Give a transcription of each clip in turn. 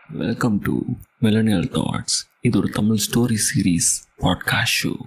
welcome to millennial thoughts இது ஒரு Tamil story series podcast show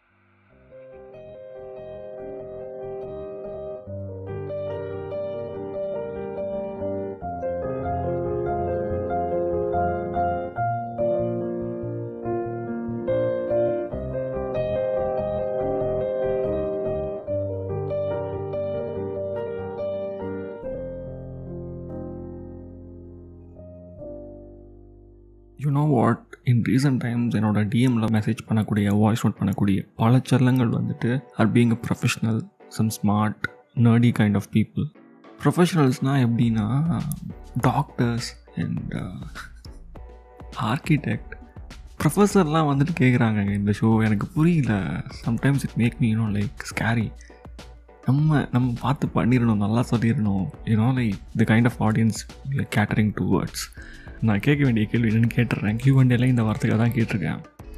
you know what in recent times என்னோட டிஎம்மில் message பண்ணக்கூடிய வாய்ஸ் நோட் பண்ணக்கூடிய பல செல்லங்கள் வந்துட்டு are being a professional some smart nerdy kind of people ப்ரொஃபஷனல்ஸ்னால் எப்படின்னா டாக்டர்ஸ் அண்ட் ஆர்கிடெக்ட் ப்ரொஃபஸர்லாம் வந்துட்டு கேட்குறாங்க இந்த ஷோ எனக்கு புரியல sometimes it make me you know like scary நம்ம நம்ம பார்த்து பண்ணிடணும் நல்லா சொல்லிடணும் you know like the kind of audience like catering to words நான் கேட்க வேண்டிய கேள்வி என்னென்னு கேட்டுறேன் கியூஎன்டேல இந்த வார்த்தைக்காக தான் கேட்டிருக்கேன்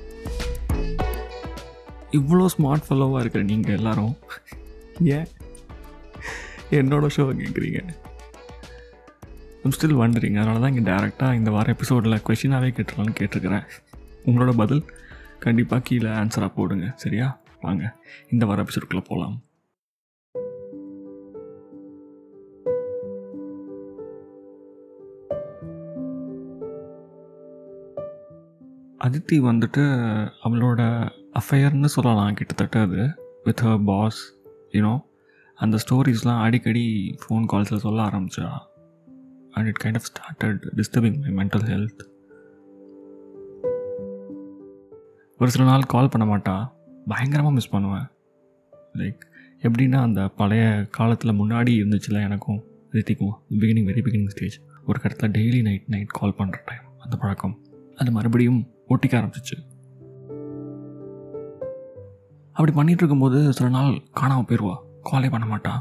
இவ்வளோ ஸ்மார்ட் ஃபெல்லோவாக இருக்கிற நீங்கள் எல்லாரும் ஏன் என்னோட ஷோவை கேட்குறீங்க ஸ்டில் வண்டுறீங்க அதனால தான் இங்கே டேரெக்டாக இந்த வார எபிசோடில் கொஷினாகவே கேட்டுருலான்னு கேட்டிருக்கிறேன் உங்களோட பதில் கண்டிப்பாக கீழே ஆன்சராக போடுங்க சரியா வாங்க இந்த வார எபிசோடுக்குள்ளே போகலாம் அதித்தி வந்துட்டு அவளோட அஃபையர்னு சொல்லலாம் கிட்டத்தட்ட அது வித் ஹர் பாஸ் யூனோ அந்த ஸ்டோரிஸ்லாம் அடிக்கடி ஃபோன் கால்ஸில் சொல்ல ஆரம்பிச்சா and it kind of started disturbing my mental health ஒரு சில நாள் கால் பண்ண மாட்டா பயங்கரமாக மிஸ் பண்ணுவேன் லைக் எப்படின்னா அந்த பழைய காலத்தில் முன்னாடி இருந்துச்சுல எனக்கும் ரித்திக்கும் பிகினிங் வெரி பிகினிங் ஸ்டேஜ் ஒரு இடத்துல டெய்லி நைட் நைட் கால் பண்ணுற டைம் அந்த பழக்கம் அது மறுபடியும் ஒட்டிக்க ஆரம்பிச்சிச்சு அப்படி பண்ணிட்டு இருக்கும்போது சில நாள் காணாமல் போயிடுவா காலே பண்ண மாட்டா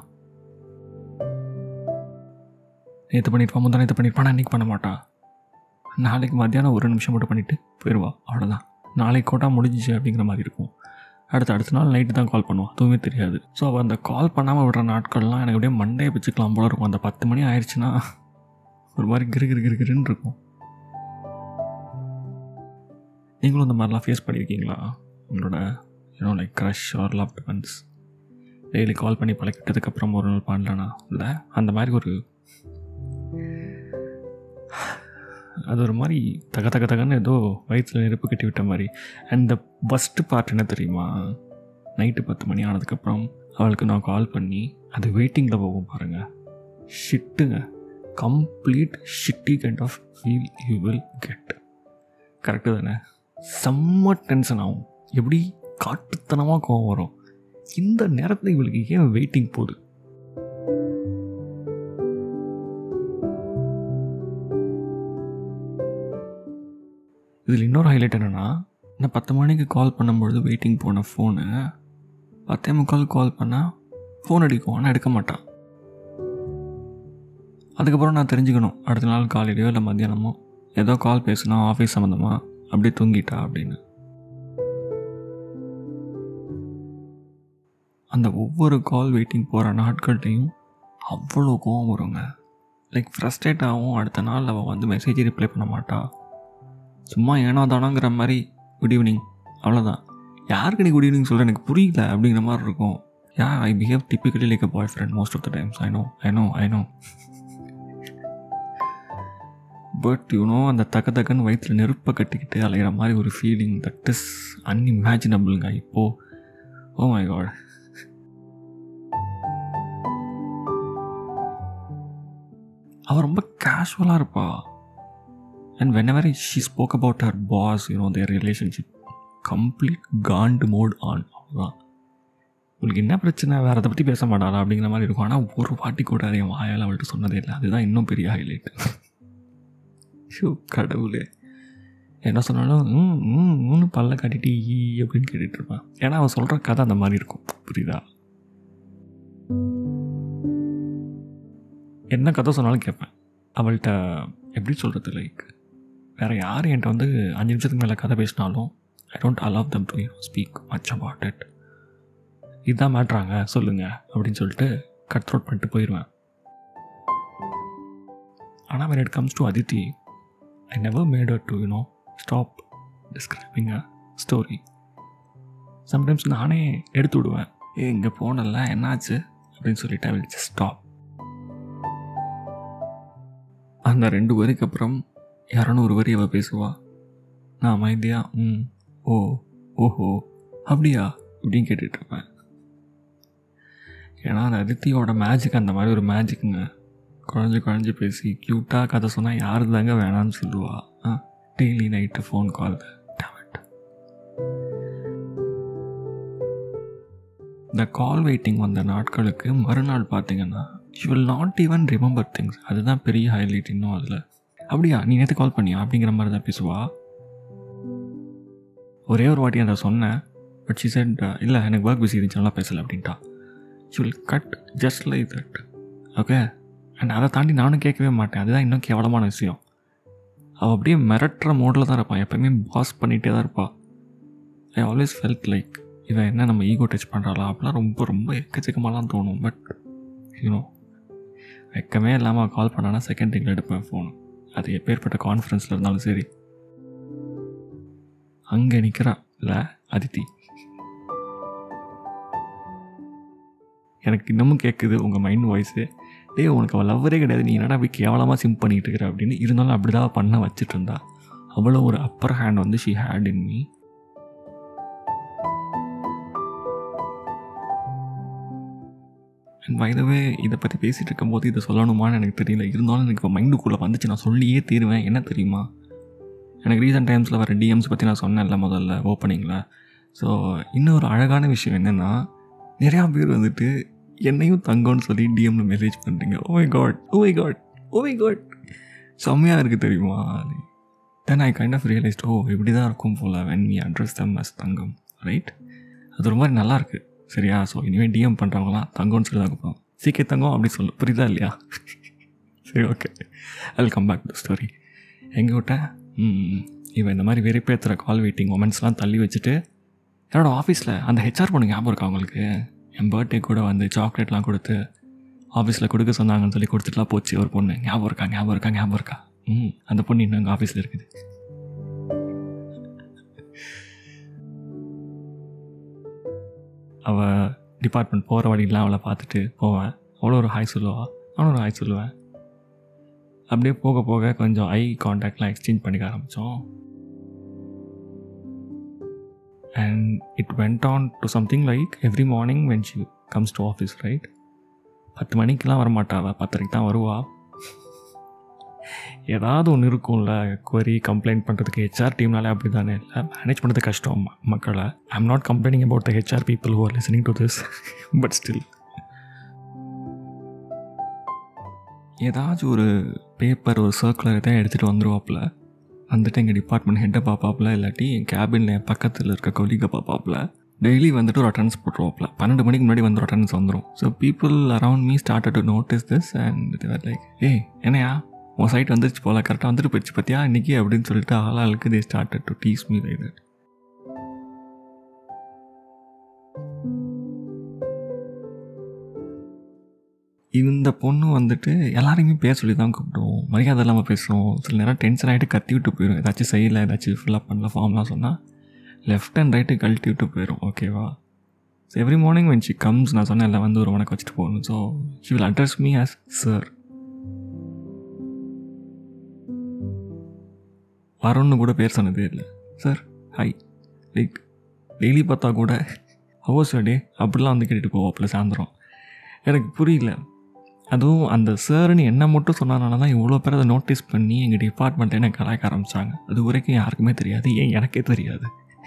நேற்று பண்ணியிருப்பா முந்தா நேற்று பண்ணியிருப்பானா இன்றைக்கி பண்ண மாட்டா நாளைக்கு மத்தியானம் ஒரு நிமிஷம் மட்டும் பண்ணிவிட்டு போயிடுவா அவ்வளோதான் நாளைக்கு கோட்டா முடிஞ்சிச்சு அப்படிங்கிற மாதிரி இருக்கும் அடுத்த அடுத்த நாள் நைட்டு தான் கால் பண்ணுவான் அதுவுமே தெரியாது ஸோ அவள் அந்த கால் பண்ணாமல் விடுற நாட்கள்லாம் எனக்கு அப்படியே மண்டையை வச்சுக்கலாம் போல இருக்கும் அந்த பத்து மணி ஆயிடுச்சுன்னா ஒரு மாதிரி கிரு கிரு கிரு கிருன்னு இருக்கும் நீங்களும் இந்த மாதிரிலாம் ஃபேஸ் பண்ணியிருக்கீங்களா உங்களோட you know like crush or love once daily call பண்ணி பழக்கிட்டதுக்கப்புறம் ஒரு நாள் பண்ணலனா இல்லை அந்த மாதிரி ஒரு அது ஒரு மாதிரி தக தக தகன்னு ஏதோ வயிற்றில் நெருப்பு கட்டி விட்ட மாதிரி அண்ட் த ஃபஸ்ட்டு பார்ட் என்ன தெரியுமா நைட்டு பத்து மணி ஆனதுக்கப்புறம் அவளுக்கு நான் கால் பண்ணி அது வெயிட்டிங்கில் போகும் பாருங்கள் ஷிட்டுங்க complete shitty kind of feel you will get correct தானே செம்ம டென்ஷன் ஆகும் எப்படி காட்டுத்தனமாக கோவம் வரும் இந்த நேரத்தில் இவளுக்கு ஏன் வெயிட்டிங் போகுது இதில் இன்னொரு ஹைலைட் என்னென்னா நான் பத்து மணிக்கு கால் பண்ணும்பொழுது வெயிட்டிங் போன ஃபோனு பத்தே முக்கால் கால் பண்ணால் ஃபோன் அடிக்கும் ஆனால் எடுக்க மாட்டான் அதுக்கப்புறம் நான் தெரிஞ்சுக்கணும் அடுத்த நாள் காலையிலையோ இல்லை மத்தியானமோ ஏதோ கால் பேசினா ஆஃபீஸ் சம்மந்தமாக அப்படியே தூங்கிட்டா அப்படின்னு அந்த ஒவ்வொரு கால் வெயிட்டிங் போகிற நாட்கள்லையும் அவ்வளோ கோவம் வருங்க லைக் ஃப்ரஸ்ட்ரேட் ஆகும் அடுத்த நாள் அவள் வந்து மெசேஜ் ரிப்ளை பண்ண மாட்டா சும்மா ஏனோ தானோங்கிற மாதிரி குட் ஈவினிங் அவ்வளோதான் யாருக்கு நீ குட் ஈவினிங் சொல்கிற எனக்கு புரியல அப்படிங்கிற மாதிரி இருக்கும் yeah I behave typically like a boy friend most of the times I know I know I know but you know அந்த தக்க தக்கன்னு வயிற்றில் நெருப்பை கட்டிக்கிட்டு அலைகிற மாதிரி ஒரு ஃபீலிங் தட் இஸ் அன்இமேஜினபிளுங்க இப்போது ஓ மை காட் அவள் ரொம்ப கேஷுவலாக இருப்பா and whenever she spoke about her boss you know their relationship complete காண்டு மோட் ஆன் அவ்வளோதான் உங்களுக்கு என்ன பிரச்சனை வேறு அதை பற்றி பேச மாட்டாளா அப்படிங்கிற மாதிரி இருக்கும் ஆனால் ஒரு வாட்டி கூட என் வாயால் அவள்கிட்ட சொன்னதே இல்லை அதுதான் இன்னும் பெரிய ஹைலைட் ஷோ கடவுளே என்ன சொன்னாலும் ம் ம் ம்னு பல்ல காட்டிட்டு ஈ அப்படின்னு கேட்டுட்டு இருப்பான் ஏன்னா அவன் சொல்கிற கதை அந்த மாதிரி இருக்கும் புரியுதா என்ன கதை சொன்னாலும் கேட்பேன் அவள்கிட்ட எப்படி சொல்கிறது லைக் வேறு யார் என்கிட்ட வந்து அஞ்சு நிமிஷத்துக்கு மேலே கதை பேசினாலும் I don't allow them to speak much about it இதுதான் மேட்ராங்க சொல்லுங்கள் அப்படின்னு சொல்லிட்டு கட் த்ரோட் பண்ணிட்டு போயிடுவேன் ஆனால் when it comes to Aditi I never made to you know stop describing a story sometimes நானே எடுத்து விடுவேன் ஏ இங்கே போனல என்னாச்சு அப்படின்னு சொல்லிட்டு ஐ வில் ஜஸ்ட் ஸ்டாப் அந்த ரெண்டு வரிக்கு அப்புறம் இரநூறு வரி அவள் பேசுவா நான் அமைதியா ம் ஓ ஓஹோ அப்படியா இப்படின்னு கேட்டுட்ருப்பேன் ஏன்னா அந்த அதித்தியோட மேஜிக் அந்த மாதிரி ஒரு மேஜிக்குங்க குழஞ்சி குழஞ்சி பேசி க்யூட்டாக கதை சொன்னால் யாரு தாங்க வேணான்னு சொல்லுவா ஆ daily night phone call damn it இந்த கால் வெயிட்டிங் வந்த நாட்களுக்கு மறுநாள் பார்த்தீங்கன்னா you will not even remember things அதுதான் பெரிய ஹைலைட் இன்னும் அதில் அப்படியா நீ நேற்று கால் பண்ணியா அப்படிங்கிற மாதிரி தான் பேசுவா ஒரே ஒரு வாட்டி அதை சொன்னேன் பட் ஷி செட் இல்லை எனக்கு ஒர்க் பிஸி இருந்துச்சு நல்லா பேசலை அப்படின்ட்டா she will cut just like that okay and அதை தாண்டி நானும் கேட்கவே மாட்டேன் அதுதான் இன்னும் கேவலமான விஷயம் அவள் அப்படியே மிரட்டுற மோடில் தான் இருப்பான் எப்போயுமே பாஸ் பண்ணிகிட்டே தான் இருப்பாள் ஐ ஆல்வேஸ் ஃபெல்ட் லைக் இவன் என்ன நம்ம ஈகோ டச் பண்ணுறாளா அப்படிலாம் ரொம்ப ரொம்ப எக்கச்சக்கமாலாம் தோணும் பட் யூனோ வெக்கமே இல்லாமல் கால் பண்ணானா செகண்ட் ரிங்கில் எடுப்பேன் ஃபோனு அது எப்பேற்பட்ட கான்ஃபரன்ஸில் இருந்தாலும் சரி அங்கே நிற்கிறா இல்லை அதித்தி எனக்கு இன்னமும் கேட்குது உங்கள் மைண்ட் வாய்ஸு டேய் உனக்கு அவள் லவ்வரே கிடையாது நீ என்னடா அப்படி கேவலமாக சிம் பண்ணிகிட்டு இருக்கிற அப்படின்னு இருந்தாலும் அப்படி தான் பண்ண வச்சுட்டு இருந்தா அவ்வளோ ஒரு அப்பர் ஹேண்ட் வந்து she had in me and by the way இதை பற்றி பேசிகிட்டு இருக்கும்போது இதை சொல்லணுமான்னு எனக்கு தெரியல இருந்தாலும் எனக்கு இப்போ மைண்டுக்குள்ளே வந்துச்சு நான் சொல்லியே தீருவேன் என்ன தெரியுமா எனக்கு ரீசெண்ட் டைம்ஸில் வர டிஎம்ஸ் பற்றி நான் சொன்னேன்ல முதல்ல ஓப்பனிங்கில் ஸோ இன்னொரு அழகான விஷயம் என்னென்னா நிறையா பேர் வந்துட்டு என்னையும் தங்கம்னு சொல்லி டிஎம்ல மெசேஜ் பண்ணுறீங்க ஓமை காட் ஓமை காட் ஓமை காட் செம்மையாக இருக்குது தெரியுமா then I kind of realized oh இப்படி தான் இருக்கும் போல் when me address them as thangam right அது ஒரு மாதிரி நல்லா இருக்குது சரியா ஸோ இனிமேல் டிஎம் பண்ணுறவங்களாம் தங்கம்னு சொல்லி தான் கூப்பிடுவோம் சீக்கிரம் தங்கம் அப்படி சொல்லு புரியுதா இல்லையா சரி okay I come back to story எங்கே விட்டேன் இவன் இந்த மாதிரி வெறுப்பேற்றுற கால் வெயிட்டிங் மொமெண்ட்ஸ்லாம் தள்ளி வச்சுட்டு என்னோட ஆஃபீஸில் அந்த ஹெச்ஆர் பொண்ணு ஞாபகம் இருக்கா அவங்களுக்கு என் பர்த்டே கூட வந்து சாக்லேட்லாம் கொடுத்து ஆஃபீஸில் கொடுக்க சொன்னாங்கன்னு சொல்லி கொடுத்துட்டுலாம் போச்சு ஒரு பொண்ணு ஞாபகம் இருக்கா ஞாபகம் இருக்கா ஞாபகம் இருக்கா ம் அந்த பொண்ணு இன்னும் எங்கள் ஆஃபீஸில் இருக்குது அவள் டிபார்ட்மெண்ட் போகிற வழியெலாம் அவளை பார்த்துட்டு போவேன் அவ்வளோ ஒரு ஹாய் சொல்லுவாள் அவனும் ஒரு ஹாய் சொல்லுவேன் அப்படியே போக போக கொஞ்சம் ஐ காண்டாக்ட்லாம் எக்ஸ்சேஞ்ச் பண்ணிக்க ஆரம்பித்தோம் and it went on to something like every morning when she comes to office right பத்து மணிக்கெலாம் வரமாட்டாவ பத்தரைக்கு தான் வருவா ஏதாவது ஒன்று இருக்கும்ல query கம்ப்ளைண்ட் பண்ணுறதுக்கு ஹெச்ஆர் டீம்னாலே அப்படி தானே இல்லை மேனேஜ் பண்ணுறது கஷ்டம் ம- மக்களை I am not complaining about the HR people who are listening to this but still ஏதாச்சும் ஒரு பேப்பர் ஒரு சர்க்குலர் தான் எடுத்துகிட்டு வந்துருவாப்புல வந்துட்டு எங்கள் டிபார்ட்மெண்ட் ஹெட்டை பார்ப்பாப்புல இல்லாட்டி என் கேபினில் என் பக்கத்தில் இருக்க கொலிகை பார்ப்பாப்புல டெய்லி வந்துட்டு ஒரு அட்டன்ஸ் போட்டுருவாப்புல பன்னெண்டு மணிக்கு முன்னாடி வந்து ஒரு அட்டன்ஸ் வந்துடும் so people around me start to notice this and like ஏய் என்னையா உன் சைட் வந்துருச்சு போல கரெக்டாக வந்துட்டு போயிடுச்சு பார்த்தியா இன்றைக்கி அப்படின்னு சொல்லிட்டு ஆளாளுக்கு they start to tease me like that இந்த பொண்ணு வந்துட்டு எல்லாரையுமே பேச சொல்லி தான் கூப்பிடுவோம் மரியாதை இல்லாமல் பேசுவோம் சில நேரம் டென்ஷன் ஆகிட்டு கத்தி விட்டு போயிடும் ஏதாச்சும் செய்யலை ஏதாச்சும் ஃபில்லப் பண்ணல ஃபார்ம்லாம் சொன்னால் லெஃப்ட் அண்ட் ரைட்டு கழட்டி விட்டு போயிடும் ஓகேவா so every morning when she comes நான் சொன்னேன் எல்லாம் வந்து ஒரு வணக்கம் வச்சுட்டு போகணும் so she will address me as sir வரும்னு கூட பேர் சொன்னதே இல்லை சார் ஹாய் லைக் டெய்லி பார்த்தா கூட ஹவர்ஸ் டே அப்படிலாம் வந்து கேட்டுட்டு போவாப்புல சாயந்தரம் எனக்கு புரியல அதுவும் அந்த சார்னு என்ன மட்டும் சொன்னதுனால தான் இவ்வளோ பேர் அதை நோட்டீஸ் பண்ணி எங்கள் டிபார்ட்மெண்ட்டை எனக்கு கலாய்க்க ஆரம்பித்தாங்க அது வரைக்கும் யாருக்குமே தெரியாது ஏன் எனக்கே தெரியாது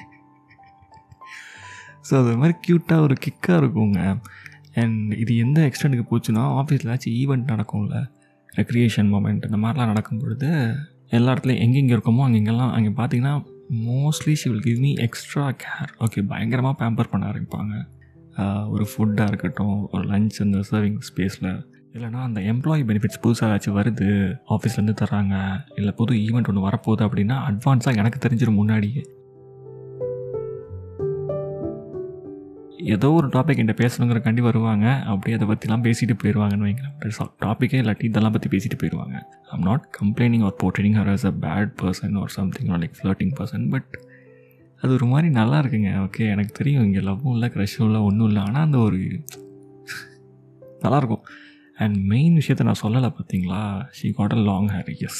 ஸோ அது மாதிரி க்யூட்டாக ஒரு கிக்காக இருக்குங்க அண்ட் இது எந்த எக்ஸ்டெண்டுக்கு போச்சுன்னா ஆஃபீஸில் ஏதாச்சும் ஈவெண்ட் நடக்கும்ல ரெக்ரியேஷன் மூமெண்ட் இந்த மாதிரிலாம் நடக்கும் பொழுது எல்லா இடத்துலையும் எங்கெங்கே இருக்கோமோ அங்கெங்கெல்லாம் அங்கே பார்த்தீங்கன்னா mostly she will give me extra care okay பயங்கரமாக பேம்பர் பண்ண ஆரம்பிப்பாங்க ஆஹ் ஒரு ஃபுட்டாக இருக்கட்டும் ஒரு லஞ்ச் அந்த சர்விங் ஸ்பேஸில் இல்லைனா அந்த எம்ப்ளாயி பெனிஃபிட்ஸ் புதுசாக ஏதாச்சும் வருது ஆஃபீஸ்லேருந்து தர்றாங்க இல்லை புது ஈவெண்ட் ஒன்று வரப்போகுது அப்படின்னா அட்வான்ஸாக எனக்கு தெரிஞ்சிடும் முன்னாடியே ஏதோ ஒரு டாபிக் என்கிட்ட பேசணுங்கிறக்காண்டி வருவாங்க அப்படியே அதை பற்றிலாம் பேசிட்டு போயிடுவாங்கன்னு வைங்களேன் டாப்பிக்கே இல்லாட்டி இதெல்லாம் பற்றி பேசிட்டு போயிடுவாங்க I'm not complaining or portraying her as a bad person or something like flirting person but அது ஒரு மாதிரி நல்லா இருக்குங்க ஓகே எனக்கு தெரியும் இங்கே லவ்வும் இல்லை க்ரஷும் இல்லை ஒன்றும் இல்லை ஆனால் அந்த ஒரு நல்லாயிருக்கும் அண்ட் மெயின் விஷயத்த நான் சொல்லலை பார்த்தீங்களா she got a long hair எஸ்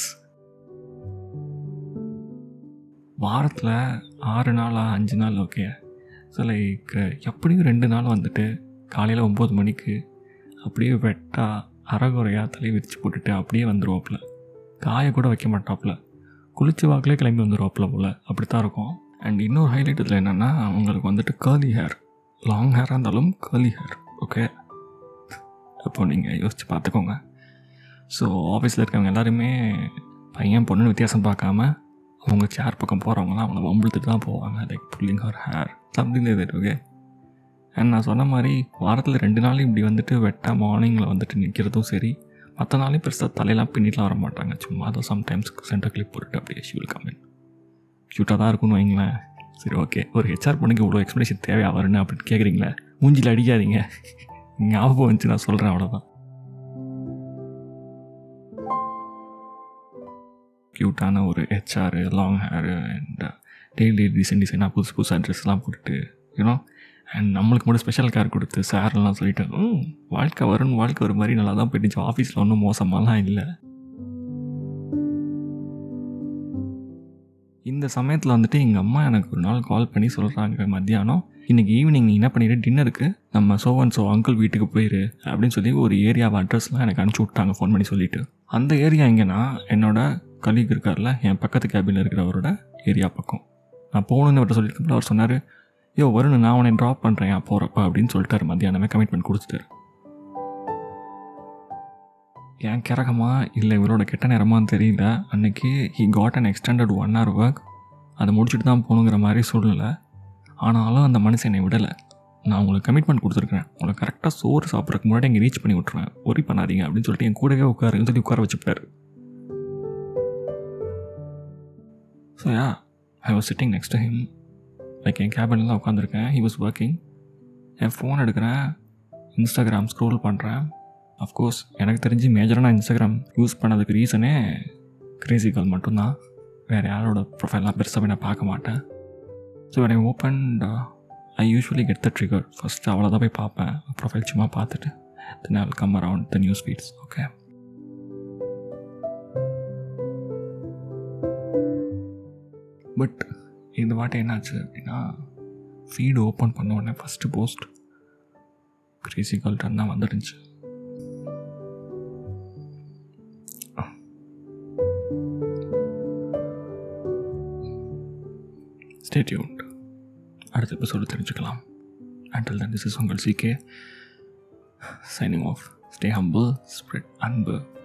வாரத்தில் ஆறு நாளா அஞ்சு நாள் ஓகே ஸோ லைக் எப்படியும் ரெண்டு நாள் வந்துட்டு காலையில் ஒம்பது மணிக்கு அப்படியே வெட்டா அறகுறையாக தலையை விரித்து போட்டுட்டு அப்படியே வந்துடுவாப்புல காய கூட வைக்க மாட்டாப்புல குளிச்சு வாக்கிலே கிளம்பி வந்துடுவாப்புல போல் அப்படி தான் இருக்கும் அண்ட் இன்னொரு ஹைலைட் இதில் என்னென்னா உங்களுக்கு வந்துட்டு கேர்லி ஹேர் லாங் ஹேராக இருந்தாலும் கேர்லி ஹேர் ஓகே அப்போ நீங்கள் யோசித்து பார்த்துக்கோங்க ஸோ ஆஃபீஸில் இருக்கவங்க எல்லாருமே பையன் பொண்ணு வித்தியாசம் பார்க்காம அவங்க சேர் பக்கம் போகிறவங்களாம் அவங்கள வம்பிழுத்துட்டு தான் போவாங்க like pulling her hair something இது ஓகே அண்ட் நான் சொன்ன மாதிரி வாரத்தில் ரெண்டு நாள் இப்படி வந்துட்டு வெட்டாக மார்னிங்கில் வந்துட்டு நிற்கிறதும் சரி மற்ற நாளையும் பெருசாக தலையெல்லாம் பின்னிட்டுலாம் வர மாட்டாங்க சும்மா தான் சம்டைம்ஸ் சென்டர் கிளிப் போட்டுட்டு அப்படியே ஷிவில் கம்மின் க்யூட்டாக தான் இருக்கும்னு வைங்களேன் சரி ஓகே ஒரு ஹெச்ஆர் பொண்ணுக்கு இவ்வளோ எக்ஸ்ப்ளனேஷன் தேவையா வருன்னு அப்படின்னு கேட்குறீங்களே மூஞ்சில் அடிக்காதீங்க ஞாபகம் வந்துச்சு நான் சொல்கிறேன் அவ்வளோதான் க்யூட்டான ஒரு HR long hair and daily design டிசைனாக புதுசு புதுசாக ட்ரெஸ்லாம் போட்டுட்டு யூனோ அண்ட் நம்மளுக்கு மட்டும் ஸ்பெஷல் கேர் கொடுத்து சார்லாம் சொல்லிட்டு ம் வாழ்க்கை வரும்னு வாழ்க்கை ஒரு மாதிரி நல்லா தான் போயிடுச்சு ஆஃபீஸில் ஒன்றும் மோசமாலாம் இல்லை இந்த சமயத்தில் வந்துட்டு எங்கள் அம்மா எனக்கு ஒரு நாள் கால் பண்ணி சொல்கிறாங்க மத்தியானம் இன்றைக்கி ஈவினிங் நீ என்ன பண்ணிட்டு டின்னருக்கு நம்ம சோ அண்ட் ஸோ அங்கிள் வீட்டுக்கு போயிரு அப்படின்னு சொல்லி ஒரு ஏரியாவை அட்ரஸ்லாம் எனக்கு அனுப்பிச்சி விட்டாங்க ஃபோன் பண்ணி சொல்லிவிட்டு அந்த ஏரியா எங்கன்னா என்னோட கலீக் இருக்கார்ல என் பக்கத்து கேபினில் இருக்கிறவரோட ஏரியா பக்கம் நான் போகணுன்னு அவர்கிட்ட சொல்லியிருக்கப்பல அவர் சொன்னார் யோ வருண் நான் உன்னை ட்ராப் பண்ணுறேன் போகிறப்ப அப்படின்னு சொல்லிட்டாரு மத்தியானமே கமிட்மெண்ட் கொடுத்துட்டாரு ஏன் கிறகமா இல்லை இவரோட கெட்ட நேரமான்னு தெரியல அன்னைக்கு he got an extended one hour work அதை முடிச்சுட்டு தான் போகணுங்கிற மாதிரி சூழ்நிலை ஆனாலும் அந்த மனுஷன் என்னை விடலை நான் உங்களுக்கு கமிட்மெண்ட் கொடுத்துருக்கேன் உங்களுக்கு கரெக்டாக சோறு சாப்பிட்றதுக்கு முன்னாடி இங்கே ரீச் பண்ணி விட்ருவேன் ஒரி பண்ணாதீங்க அப்படின்னு சொல்லிட்டு என் கூடவே உட்காருன்னு சொல்லி உட்கார வச்சுட்டாரு so yeah I was sitting next to him like என் கேபினில் தான் உட்காந்துருக்கேன் ஹி வாஸ் ஒர்க்கிங் என் ஃபோன் எடுக்கிறேன் இன்ஸ்டாகிராம் ஸ்க்ரோல் பண்ணுறேன் அஃப்கோர்ஸ் எனக்கு தெரிஞ்சு மேஜராக நான் இன்ஸ்டாகிராம் யூஸ் பண்ணதுக்கு ரீசனே கிரேசி கால் மட்டும்தான் வேறு யாரோட ப்ரொஃபைல்லாம் பெருசாக போய் நான் பார்க்க மாட்டேன் so I open I usually get the trigger first அவ்வளோ தான் போய் பார்ப்பேன் ப்ரொஃபைல் சும்மா பார்த்துட்டு then I come around the news feeds okay but இந்த வாட்டி என்னாச்சு அப்படின்னா ஃபீடு ஓப்பன் பண்ண உடனே ஃபஸ்ட்டு போஸ்ட் கிரேசி கால் டன் தான் வந்துருந்துச்சு ஸ்டேட்யூன்ட் அடுத்த எபிசோடு தெரிஞ்சுக்கலாம் அண்டில் தன் திஸ் இஸ் உங்கள் CK signing off stay humble spread அன்பு